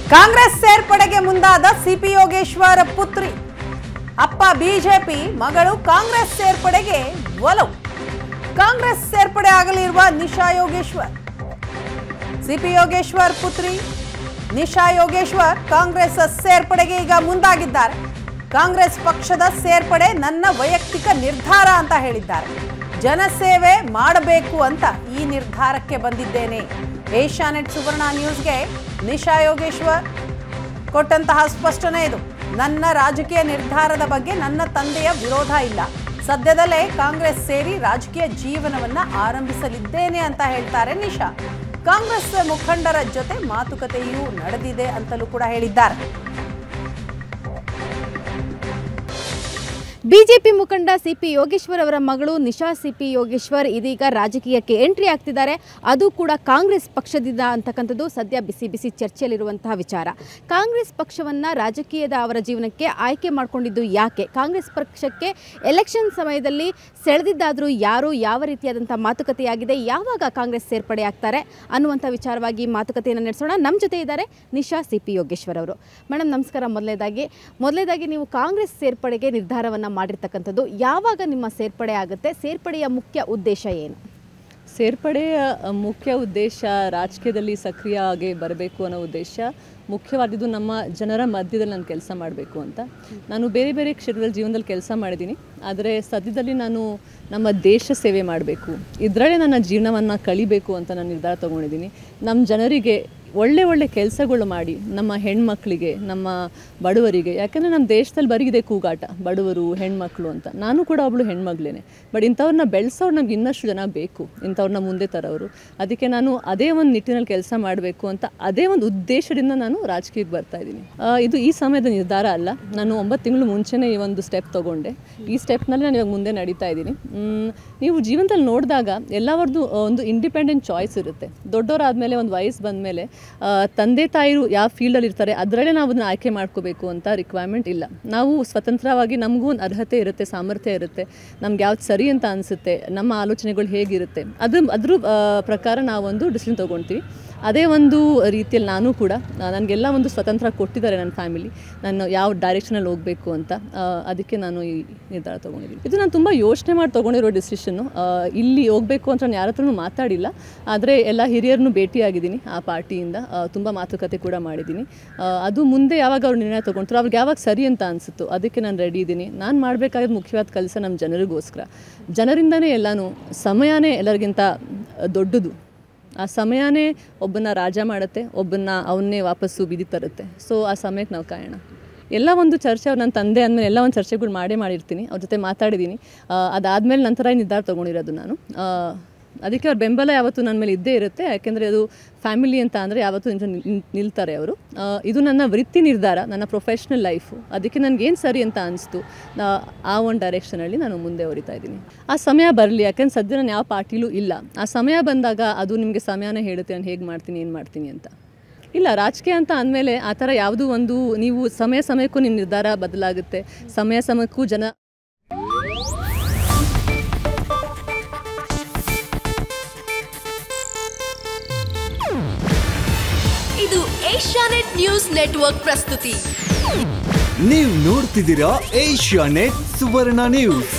ಕಾಂಗ್ರೆಸ್ ಸೇರ್ಪಡೆಗೆ ಮುಂದಾದ ಸಿಪಿ ಯೋಗೇಶ್ವರ ಪುತ್ರಿ ಅಪ್ಪ ಬಿಜೆಪಿ ಮಗಳು ಕಾಂಗ್ರೆಸ್ ಸೇರ್ಪಡೆಗೆ ಒಲವು ಕಾಂಗ್ರೆಸ್ ಸೇರ್ಪಡೆ ಆಗಲಿರುವ ನಿಶಾ ಯೋಗೇಶ್ವರ್ ಸಿಪಿ ಯೋಗೇಶ್ವರ್ ಪುತ್ರಿ ನಿಶಾ ಯೋಗೇಶ್ವರ್ ಕಾಂಗ್ರೆಸ್ ಸೇರ್ಪಡೆಗೆ ಈಗ ಮುಂದಾಗಿದ್ದಾರೆ ಕಾಂಗ್ರೆಸ್ ಪಕ್ಷದ ಸೇರ್ಪಡೆ ನನ್ನ ವೈಯಕ್ತಿಕ ನಿರ್ಧಾರ ಅಂತ ಹೇಳಿದ್ದಾರೆ ಜನಸೇವೆ ಮಾಡಬೇಕು ಅಂತ ಈ ನಿರ್ಧಾರಕ್ಕೆ ಬಂದಿದ್ದೇನೆ ಏಷ್ಯಾನೆಟ್ ಸುವರ್ಣ ನ್ಯೂಸ್ಗೆ ನಿಶಾ ಯೋಗೇಶ್ವರ್ ಕೊಟ್ಟಂತಹ ಸ್ಪಷ್ಟನೆ ಇದು ನನ್ನ ರಾಜಕೀಯ ನಿರ್ಧಾರದ ಬಗ್ಗೆ ನನ್ನ ತಂದೆಯ ವಿರೋಧ ಇಲ್ಲ ಸದ್ಯದಲ್ಲೇ ಕಾಂಗ್ರೆಸ್ ಸೇರಿ ರಾಜಕೀಯ ಜೀವನವನ್ನ ಆರಂಭಿಸಲಿದ್ದೇನೆ ಅಂತ ಹೇಳ್ತಾರೆ ನಿಶಾ ಕಾಂಗ್ರೆಸ್ ಮುಖಂಡರ ಜೊತೆ ಮಾತುಕತೆಯೂ ನಡೆದಿದೆ ಅಂತಲೂ ಕೂಡ ಹೇಳಿದ್ದಾರೆ ಬಿಜೆಪಿ ಮುಖಂಡ ಸಿಪಿ ಯೋಗೇಶ್ವರ್ ಅವರ ಮಗಳು ನಿಶಾ ಸಿಪಿ ಯೋಗೇಶ್ವರ್ ಇದೀಗ ರಾಜಕೀಯಕ್ಕೆ ಎಂಟ್ರಿ ಆಗ್ತಿದ್ದಾರೆ ಅದು ಕೂಡ ಕಾಂಗ್ರೆಸ್ ಪಕ್ಷದಿಂದ ಅಂತಕ್ಕಂಥದ್ದು ಸದ್ಯ ಬಿಸಿ ಬಿಸಿ ಚರ್ಚೆಯಲ್ಲಿರುವಂತಹ ವಿಚಾರ ಕಾಂಗ್ರೆಸ್ ಪಕ್ಷವನ್ನು ರಾಜಕೀಯದ ಅವರ ಜೀವನಕ್ಕೆ ಆಯ್ಕೆ ಮಾಡಿಕೊಂಡಿದ್ದು ಯಾಕೆ ಕಾಂಗ್ರೆಸ್ ಪಕ್ಷಕ್ಕೆ ಎಲೆಕ್ಷನ್ ಸಮಯದಲ್ಲಿ ಸೆಳೆದಿದ್ದಾದರೂ ಯಾರು ಯಾವ ರೀತಿಯಾದಂಥ ಮಾತುಕತೆಯಾಗಿದೆ ಯಾವಾಗ ಕಾಂಗ್ರೆಸ್ ಸೇರ್ಪಡೆ ಆಗ್ತಾರೆ ಅನ್ನುವಂಥ ವಿಚಾರವಾಗಿ ಮಾತುಕತೆಯನ್ನು ನಡೆಸೋಣ ನಮ್ಮ ಜೊತೆ ಇದ್ದಾರೆ ನಿಶಾ ಸಿ ಪಿ ಯೋಗೇಶ್ವರ್ ಅವರು ಮೇಡಮ್ ನಮಸ್ಕಾರ ಮೊದಲೇದಾಗಿ ಮೊದಲೇದಾಗಿ ನೀವು ಕಾಂಗ್ರೆಸ್ ಸೇರ್ಪಡೆಗೆ ನಿರ್ಧಾರವನ್ನು ಮಾಡಿರ್ತಕ್ಕಂಥದ್ದು ಯಾವಾಗ ನಿಮ್ಮ ಸೇರ್ಪಡೆ ಆಗುತ್ತೆ ಸೇರ್ಪಡೆಯ ಮುಖ್ಯ ಉದ್ದೇಶ ಏನು ಸೇರ್ಪಡೆಯ ಅ, ಮುಖ್ಯ ಉದ್ದೇಶ ರಾಜಕೀಯದಲ್ಲಿ ಸಕ್ರಿಯವಾಗಿ ಬರಬೇಕು ಅನ್ನೋ ಉದ್ದೇಶ ಮುಖ್ಯವಾದಿದ್ದು ನಮ್ಮ ಜನರ ಮಧ್ಯದಲ್ಲಿ ನಾನು ಕೆಲಸ ಮಾಡಬೇಕು ಅಂತ ನಾನು ಬೇರೆ ಬೇರೆ ಕ್ಷೇತ್ರದಲ್ಲಿ ಜೀವನದಲ್ಲಿ ಕೆಲಸ ಮಾಡಿದ್ದೀನಿ ಆದರೆ ಸದ್ಯದಲ್ಲಿ ನಾನು ನಮ್ಮ ದೇಶ ಸೇವೆ ಮಾಡಬೇಕು ಇದರಲ್ಲೇ ನನ್ನ ಜೀವನವನ್ನು ಕಳಿಬೇಕು ಅಂತ ನಾನು ನಿರ್ಧಾರ ತೊಗೊಂಡಿದ್ದೀನಿ ನಮ್ಮ ಜನರಿಗೆ ಒಳ್ಳೆ ಒಳ್ಳೆ ಕೆಲಸಗಳು ಮಾಡಿ ನಮ್ಮ ಹೆಣ್ಮಕ್ಳಿಗೆ ನಮ್ಮ ಬಡವರಿಗೆ ಯಾಕಂದರೆ ನಮ್ಮ ದೇಶದಲ್ಲಿ ಬರೀ ಇದೆ ಕೂಗಾಟ ಬಡವರು ಹೆಣ್ಮಕ್ಳು ಅಂತ ನಾನು ಕೂಡ ಒಬ್ಳು ಹೆಣ್ಮಗ್ಳೇನೆ ಬಟ್ ಇಂಥವ್ರನ್ನ ಬೆಳೆಸೋರು ನಮ್ಗೆ ಇನ್ನಷ್ಟು ಜನ ಬೇಕು ಇಂಥವ್ರನ್ನ ಮುಂದೆ ತರೋರು ಅದಕ್ಕೆ ನಾನು ಅದೇ ಒಂದು ನಿಟ್ಟಿನಲ್ಲಿ ಕೆಲಸ ಮಾಡಬೇಕು ಅಂತ ಅದೇ ಒಂದು ಉದ್ದೇಶದಿಂದ ನಾನು ರಾಜಕೀಯಕ್ಕೆ ಬರ್ತಾ ಇದ್ದೀನಿ ಆ, ಇದು ಈ ಸಮಯದ ನಿರ್ಧಾರ ಅಲ್ಲ ನಾನು ಒಂಬತ್ತು ತಿಂಗಳು ಮುಂಚೆನೇ ಈ ಒಂದು ಸ್ಟೆಪ್ ತೊಗೊಂಡೆ ಈ ಸ್ಟೆಪ್ನಲ್ಲಿ ನಾನು ಇವಾಗ ಮುಂದೆ ನಡೀತಾ ಇದ್ದೀನಿ ಮ್, ನೀವು ಜೀವನದಲ್ಲಿ ನೋಡಿದಾಗ ಎಲ್ಲವರದ್ದು ಒಂದು ಇಂಡಿಪೆಂಡೆಂಟ್ ಚಾಯ್ಸ್ ಇರುತ್ತೆ ದೊಡ್ಡವರಾದಮೇಲೆ ಒಂದು ವಯಸ್ಸು ಬಂದಮೇಲೆ ತಂದೆ ತಾಯಿರು ಯಾವ ಫೀಲ್ಡಲ್ಲಿ ಇರ್ತಾರೆ ಅದರಲ್ಲೇ ನಾವು ಅದನ್ನ ಆಯ್ಕೆ ಮಾಡ್ಕೋಬೇಕು ಅಂತ ರಿಕ್ವೈರ್ಮೆಂಟ್ ಇಲ್ಲ ನಾವು ಸ್ವತಂತ್ರವಾಗಿ ನಮಗೂ ಒಂದು ಅರ್ಹತೆ ಇರುತ್ತೆ ಸಾಮರ್ಥ್ಯ ಇರುತ್ತೆ ನಮ್ಗೆ ಯಾವ್ದು ಸರಿ ಅಂತ ಅನಿಸುತ್ತೆ ನಮ್ಮ ಆಲೋಚನೆಗಳು ಹೇಗಿರುತ್ತೆ ಅದು ಅದ್ರ ಆ, ಪ್ರಕಾರ ನಾವೊಂದು ಡಿಸಿಷನ್ ತೊಗೊಳ್ತೀವಿ ಅದೇ ಒಂದು ರೀತಿಯಲ್ಲಿ ನಾನು ಕೂಡ ನನಗೆಲ್ಲ ಒಂದು ಸ್ವತಂತ್ರ ಕೊಟ್ಟಿದ್ದಾರೆ ನನ್ನ ಫ್ಯಾಮಿಲಿ ನಾನು ಯಾವ ಡೈರೆಕ್ಷನಲ್ಲಿ ಹೋಗಬೇಕು ಅಂತ ಆ, ಅದಕ್ಕೆ ನಾನು ಈ ನಿರ್ಧಾರ ತೊಗೊಂಡಿದ್ದೀನಿ ಇದು ನಾನು ತುಂಬ ಯೋಚನೆ ಮಾಡಿ ತೊಗೊಂಡಿರೋ ಡಿಸಿಷನ್ನು ಇಲ್ಲಿ ಹೋಗಬೇಕು ಅಂತ ನಾನು ಯಾರ ಹತ್ರನೂ ಮಾತಾಡಿಲ್ಲ ಆದರೆ ಎಲ್ಲ ಹಿರಿಯರನ್ನು ಭೇಟಿಯಾಗಿದ್ದೀನಿ ಆ ಪಾರ್ಟಿಯಿಂದ ತುಂಬ ಮಾತುಕತೆ ಕೂಡ ಮಾಡಿದ್ದೀನಿ ಆ, ಅದು ಮುಂದೆ ಯಾವಾಗ ಅವ್ರು ನಿರ್ಣಯ ತೊಗೊಂಡ್ರು ಅವ್ರಿಗೆ ಯಾವಾಗ ಸರಿ ಅಂತ ಅನಿಸುತ್ತೋ ಅದಕ್ಕೆ ನಾನು ರೆಡಿ ಇದ್ದೀನಿ ನಾನು ಮಾಡಬೇಕಾಗಿದ್ದು ಮುಖ್ಯವಾದ ಕೆಲಸ ನಮ್ಮ ಜನರಿಗೋಸ್ಕರ ಜನರಿಂದನೇ ಎಲ್ಲನೂ ಸಮಯನೇ ಎಲ್ಲರಿಗಿಂತ ದೊಡ್ಡದು ಆ ಸಮಯನೇ ಒಬ್ಬನ ರಾಜ ಮಾಡುತ್ತೆ ಒಬ್ಬನ ಅವನ್ನೇ ವಾಪಸ್ಸು ಬಿದಿ ತರುತ್ತೆ ಸೊ ಆ ಸಮಯಕ್ಕೆ ನಾವು ಕಾಯೋಣ ಎಲ್ಲ ಒಂದು ಚರ್ಚೆ ಅವ್ರು ನನ್ನ ತಂದೆ ಅಂದಮೇಲೆ ಎಲ್ಲ ಒಂದು ಚರ್ಚೆಗಳು ಮಾಡೇ ಮಾಡಿರ್ತೀನಿ ಅವ್ರ ಜೊತೆ ಮಾತಾಡಿದ್ದೀನಿ ಅದಾದಮೇಲೆ ನಂತರ ಈ ನಿರ್ಧಾರ ತೊಗೊಂಡಿರೋದು ನಾನು ಆ, ಅದಕ್ಕೆ ಅವ್ರ ಬೆಂಬಲ ಯಾವತ್ತೂ ನನ್ನ ಮೇಲೆ ಇದ್ದೇ ಇರುತ್ತೆ ಯಾಕೆಂದರೆ ಅದು ಫ್ಯಾಮಿಲಿ ಅಂತ ಅಂದರೆ ಯಾವತ್ತೂ ನಿಂತು ನಿಲ್- ನಿಲ್ತಾರೆ ಅವರು ಆ, ಇದು ನನ್ನ ವೃತ್ತಿ ನಿರ್ಧಾರ ನನ್ನ ಪ್ರೊಫೆಷ್ನಲ್ ಲೈಫು ಅದಕ್ಕೆ ನನಗೇನು ಸರಿ ಅಂತ ಅನಿಸ್ತು ಆ ಒಂದು ಡೈರೆಕ್ಷನಲ್ಲಿ ನಾನು ಮುಂದೆ ಹೊರಿತಾ ಇದ್ದೀನಿ ಆ ಸಮಯ ಬರಲಿ ಯಾಕೆಂದ್ರೆ ಸದ್ಯ ನಾನು ಯಾವ ಪಾರ್ಟಿಲೂ ಇಲ್ಲ ಆ ಸಮಯ ಬಂದಾಗ ಅದು ನಿಮಗೆ ಸಮಯನೇ ಹೇಳುತ್ತೆ ನಾನು ಹೇಗೆ ಮಾಡ್ತೀನಿ ಏನು ಮಾಡ್ತೀನಿ ಅಂತ ಇಲ್ಲ ರಾಜಕೀಯ ಅಂತ ಅಂದಮೇಲೆ ಆ ಥರ ಯಾವುದೂ ಒಂದು ನೀವು ಸಮಯ ಸಮಯಕ್ಕೂ ನಿಮ್ಮ ನಿರ್ಧಾರ ಬದಲಾಗುತ್ತೆ ಸಮಯ ಸಮಯಕ್ಕೂ ಜನ ಇದು ಏಷ್ಯಾನೆಟ್ ನ್ಯೂಸ್ ನೆಟ್ವರ್ಕ್ ಪ್ರಸ್ತುತಿ ನೀವು ನೋಡ್ತಿದ್ದೀರಾ ಏಷ್ಯಾ ನೆಟ್ ಸುವರ್ಣ ನ್ಯೂಸ್